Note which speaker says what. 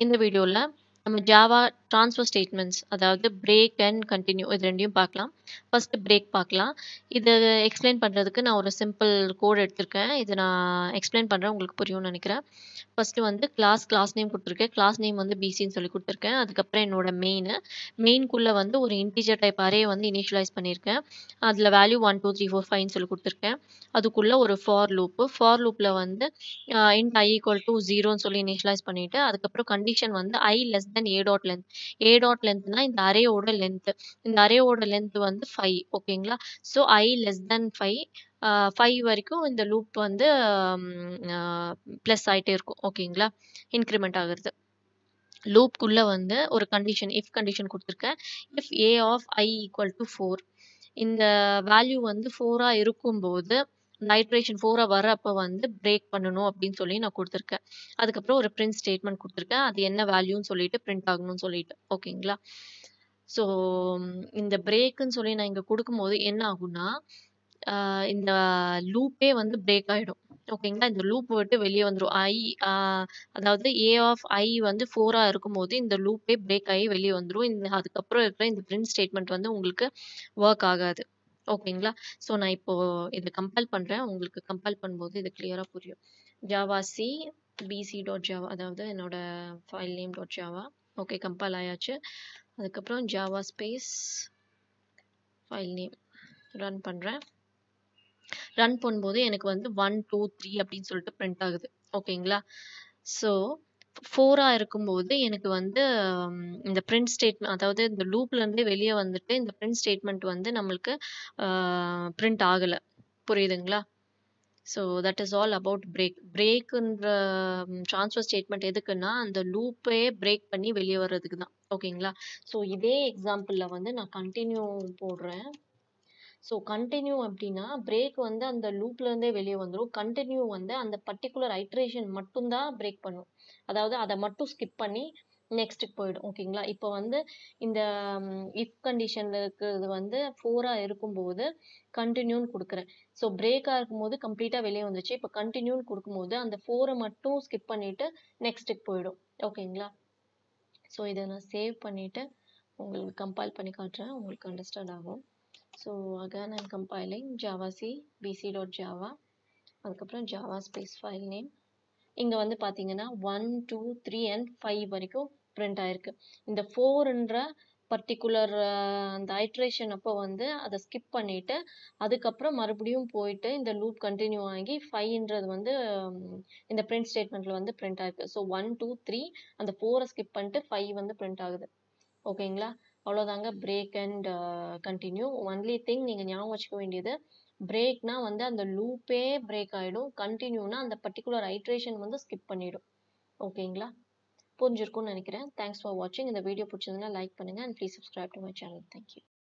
Speaker 1: இந்த வீடியோல நம்ம ஜாவா ட்ரான்ஸ்ஃபர் ஸ்டேட்மெண்ட்ஸ் அதாவது பிரேக் அண்ட் கண்டினியூ இது ரெண்டையும் பார்க்கலாம் ஃபர்ஸ்ட் பிரேக் பார்க்கலாம் இதை எக்ஸ்பிளைன் பண்ணுறதுக்கு நான் ஒரு சிம்பிள் கோட் எடுத்திருக்கேன் இது நான் எக்ஸ்பிளைன் பண்ணுறேன் உங்களுக்கு புரியும்னு நினைக்கிறேன் ஃபர்ஸ்ட் வந்து கிளாஸ் கிளாஸ் நேம் கொடுத்துருக்கேன் கிளாஸ் நேம் வந்து பிசின்னு சொல்லி கொடுத்துருக்கேன் அதுக்கப்புறம் என்னோட மெயின் மெயின்குள்ளே வந்து ஒரு இன்டிஜர் டைப் அரே வந்து இனிஷியலைஸ் பண்ணியிருக்கேன் அதில் value one two three four ஃபைவ்னு சொல்லி கொடுத்துருக்கேன் அதுக்குள்ளே ஒரு ஃபார் லூப்பு ஃபார் லூப்பில் வந்து இன்ட் ஐ ஈக்குவல் டு ஜீரோன்னு சொல்லி இனிஷியலைஸ் பண்ணிவிட்டு அதுக்கப்புறம் கண்டிஷன் வந்து I less than A dot length A dot லென்த்னா இந்த அரேயோட லென்த் இந்த அரேயோட லென்த் வந்து ஃபைவ் ஓகேங்களா so I less than five five வரைக்கும் இந்த லூப் வந்து ப்ளஸ் ஆகிட்டே இருக்கும் ஓகேங்களா இன்க்ரிமெண்ட் ஆகுறது லூப்குள்ளே வந்து ஒரு கண்டிஷன் இஃப் கண்டிஷன் கொடுத்துருக்கேன் if A of I equal to four இந்த வேல்யூ வந்து ஃபோராக இருக்கும்போது இந்த ஐட்ரேஷன் ஃபோராக வரப்போ வந்து பிரேக் பண்ணணும் அப்படின்னு சொல்லி நான் கொடுத்துருக்கேன் அதுக்கப்புறம் ஒரு பிரிண்ட் ஸ்டேட்மெண்ட் கொடுத்துருக்கேன் அது என்ன வேல்யூன்னு சொல்லிட்டு பிரிண்ட் ஆகணும்னு சொல்லிட்டு ஓகேங்களா ஸோ இந்த பிரேக்குன்னு சொல்லி நான் இங்கே கொடுக்கும்போது என்ன ஆகும்னா இந்த லூப்பே வந்து பிரேக் ஆகிடும் ஓகேங்களா இந்த லூப் விட்டு வெளியே வந்துடும் ஐ அதாவது ஏ ஆஃப் ஐ வந்து ஃபோராக இருக்கும்போது இந்த லூப்பே பிரேக் ஆகி வெளியே வந்துடும் இந்த அதுக்கப்புறம் இருக்கிற இந்த பிரிண்ட் ஸ்டேட்மெண்ட் வந்து உங்களுக்கு ஒர்க் ஆகாது ஓகேங்களா ஸோ நான் இப்போ இது கம்பைல் பண்ணுறேன் உங்களுக்கு கம்பைல் பண்ணும்போது இது கிளியராக புரியும் javac PC dot Java அதாவது என்னோட file name dot Java okay compile ஆயாச்சு அதுக்கப்புறம் Java space file name run பண்ணுறேன் ரன் பண்ணும்போது எனக்கு வந்து ஒன் டூ த்ரீ அப்படின்னு சொல்லிட்டு பிரிண்ட் ஆகுது ஓகேங்களா ஸோ ஃபோராக இருக்கும்போது எனக்கு வந்து இந்த பிரிண்ட் ஸ்டேட்மெண்ட் அதாவது இந்த லூப்லேருந்தே வெளியே வந்துட்டு இந்த பிரிண்ட் ஸ்டேட்மெண்ட் வந்து நம்மளுக்கு பிரிண்ட் ஆகலை புரியுதுங்களா so that is all about break பிரேக்குன்ற ட்ரான்ஸ்ஃபர் ஸ்டேட்மெண்ட் எதுக்குன்னா அந்த லூப்பே பிரேக் பண்ணி வெளியே வர்றதுக்கு தான் ஓகேங்களா ஸோ இதே எக்ஸாம்பிளில் வந்து நான் கண்டினியூ போடுறேன் ஸோ கண்டினியூ அப்படின்னா பிரேக் வந்து அந்த லூப்லேருந்தே வெளியே வந்துடும் கண்டினியூ வந்து அந்த பர்டிகுலர் ஐட்ரேஷன் மட்டும்தான் பிரேக் பண்ணும் அதாவது அதை மட்டும் ஸ்கிப் பண்ணி நெக்ஸ்ட்டுக்கு போயிடும் ஓகேங்களா இப்போ வந்து இந்த இஃப் கண்டிஷனில் இருக்கிறது வந்து ஃபோராக இருக்கும்போது கண்டினியூன்னு கொடுக்குறேன் ஸோ பிரேக்காக இருக்கும்போது கம்ப்ளீட்டாக வெளியே வந்துச்சு இப்போ கண்டினியூன்னு கொடுக்கும்போது அந்த ஃபோரை மட்டும் ஸ்கிப் பண்ணிவிட்டு நெக்ஸ்ட்டுக்கு போயிடும் ஓகேங்களா ஸோ இதை நான் சேவ் பண்ணிவிட்டு உங்களுக்கு கம்பைல் பண்ணி காட்டுறேன் உங்களுக்கு அண்டர்ஸ்டாண்ட் ஆகும் so again I'm compiling javac PC dot Java அதுக்கப்புறம் ஜாவா ஸ்பேஸ் ஃபைல் நேம் இங்கே வந்து பார்த்தீங்கன்னா one two three and five வரைக்கும் பிரிண்ட் ஆயிருக்கு இந்த ஃபோர்ன்ற பர்டிகுலர் அந்த ஐட்ரேஷன் அப்போ வந்து அதை ஸ்கிப் பண்ணிவிட்டு அதுக்கப்புறம் மறுபடியும் போயிட்டு இந்த லூப் கண்டினியூ ஆகி ஃபைவ்ன்றது வந்து இந்த பிரிண்ட் ஸ்டேட்மெண்ட்டில் வந்து பிரிண்ட் ஆயிருக்கு ஸோ ஒன் டூ த்ரீ அந்த ஃபோரை ஸ்கிப் பண்ணிட்டு ஃபைவ் வந்து பிரிண்ட் ஆகுது ஓகேங்களா அவ்வளோதாங்க break and continue only thing நீங்கள் ஞாபகம் வச்சுக்க வேண்டியது பிரேக்னா வந்து அந்த லூப்பே பிரேக் ஆகிடும் கண்டினியூனா அந்த பர்டிகுலர் ஐட்ரேஷன் வந்து ஸ்கிப் பண்ணிடும் ஓகேங்களா புரிஞ்சிருக்கும்னு நினைக்கிறேன் தேங்க்ஸ் ஃபார் வாட்சிங் இந்த வீடியோ பிடிச்சதுன்னா லைக் பண்ணுங்கள் and please subscribe to my channel thank you